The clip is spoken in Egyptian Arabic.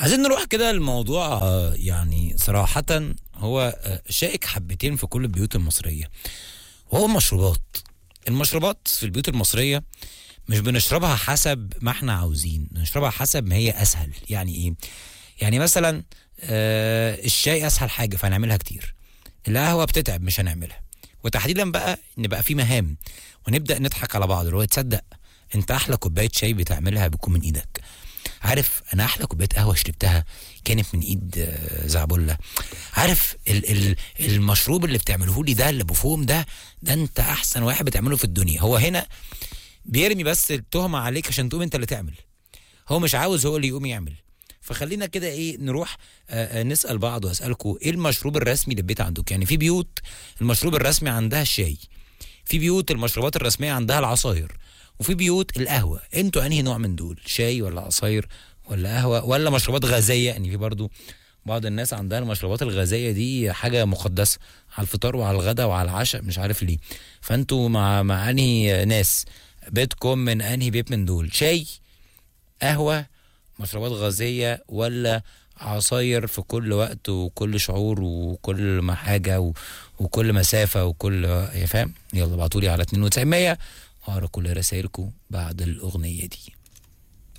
عايزين نروح كده الموضوع آه، يعني صراحة هو آه، شائك حبتين في كل البيوت المصرية وهو المشروبات المشروبات في البيوت المصرية مش بنشربها حسب ما احنا عاوزين بنشربها حسب ما هي أسهل يعني إيه يعني مثلا آه، الشاي أسهل حاجة فهنعملها كتير القهوة بتتعب مش هنعملها وتحديدا بقى نبقى في مهام ونبدأ نضحك على بعض اللي هو تصدق انت احلى كوبايه شاي بتعملها بتكون من ايدك عارف انا احلى كوبايه قهوه شربتها كانت من ايد آه، زعبله عارف ال ال المشروب اللي بتعمله لي ده اللي بفوم ده ده انت احسن واحد بتعمله في الدنيا هو هنا بيرمي بس التهمه عليك عشان تقوم انت اللي تعمل هو مش عاوز هو اللي يقوم يعمل فخلينا كده ايه نروح آه آه، نسال بعض واسالكم ايه المشروب الرسمي للبيت عندك يعني في بيوت المشروب الرسمي عندها الشاي في بيوت المشروبات الرسميه عندها العصاير وفي بيوت القهوه انتوا انهي نوع من دول شاي ولا عصاير ولا قهوه ولا مشروبات غازيه يعني في برضو بعض الناس عندها المشروبات الغازيه دي حاجه مقدسه على الفطار وعلى الغداء وعلى العشاء مش عارف ليه فانتوا مع مع انهي ناس بيتكم من انهي بيت من دول شاي قهوه مشروبات غازيه ولا عصاير في كل وقت وكل شعور وكل ما حاجه و... وكل مسافه وكل يا فاهم يلا ابعتوا لي على 9200 واقرا كل رسائلكم بعد الاغنيه دي